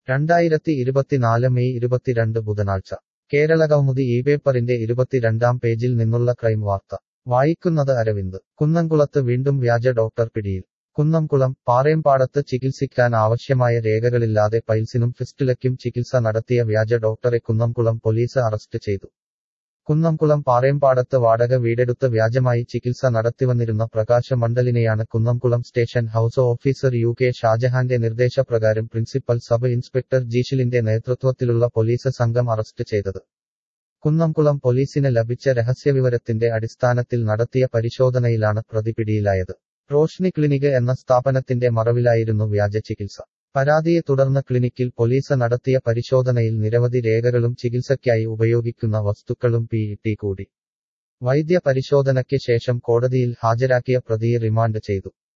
രണ്ടായിരത്തി ഇരുപത്തിനാല് മെയ് ഇരുപത്തിരണ്ട് ബുധനാഴ്ച കേരള കൗമുദി ഈ പേപ്പറിന്റെ ഇരുപത്തിരണ്ടാം പേജിൽ നിന്നുള്ള ക്രൈം വാർത്ത വായിക്കുന്നത് അരവിന്ദ് കുന്നംകുളത്ത് വീണ്ടും വ്യാജ ഡോക്ടർ പിടിയിൽ കുന്നംകുളം പാറേമ്പാടത്ത് ചികിത്സിക്കാൻ ആവശ്യമായ രേഖകളില്ലാതെ പൈൽസിനും ഫിസ്റ്റുലയ്ക്കും ചികിത്സ നടത്തിയ വ്യാജ ഡോക്ടറെ കുന്നംകുളം പോലീസ് അറസ്റ്റ് ചെയ്തു കുന്നംകുളം പാറേമ്പാടത്ത് വാടക വീടെടുത്ത് വ്യാജമായി ചികിത്സ നടത്തിവന്നിരുന്ന പ്രകാശ മണ്ഡലിനെയാണ് Kunnamkulam station house officer U K ഷാജഹാന്റെ നിർദ്ദേശപ്രകാരം പ്രിൻസിപ്പൽ സബ് ഇൻസ്പെക്ടർ ജീഷിലിന്റെ നേതൃത്വത്തിലുള്ള പോലീസ് സംഘം അറസ്റ്റ് ചെയ്തത് കുന്നംകുളം പോലീസിന് ലഭിച്ച രഹസ്യവിവരത്തിന്റെ അടിസ്ഥാനത്തിൽ നടത്തിയ പരിശോധനയിലാണ് പ്രതി പിടിയിലായത് റോഷ്നി ക്ലിനിക് എന്ന സ്ഥാപനത്തിന്റെ മറവിലായിരുന്നു വ്യാജ ചികിത്സ പരാതിയെ തുടർന്ന് ക്ലിനിക്കിൽ പോലീസ് നടത്തിയ പരിശോധനയിൽ നിരവധി രേഖകളും ചികിത്സയ്ക്കായി ഉപയോഗിക്കുന്ന വസ്തുക്കളും പിഇടി കൂടി വൈദ്യ പരിശോധനയ്ക്ക് ശേഷം കോടതിയിൽ ഹാജരാക്കിയ പ്രതിയെ റിമാൻഡ് ചെയ്തു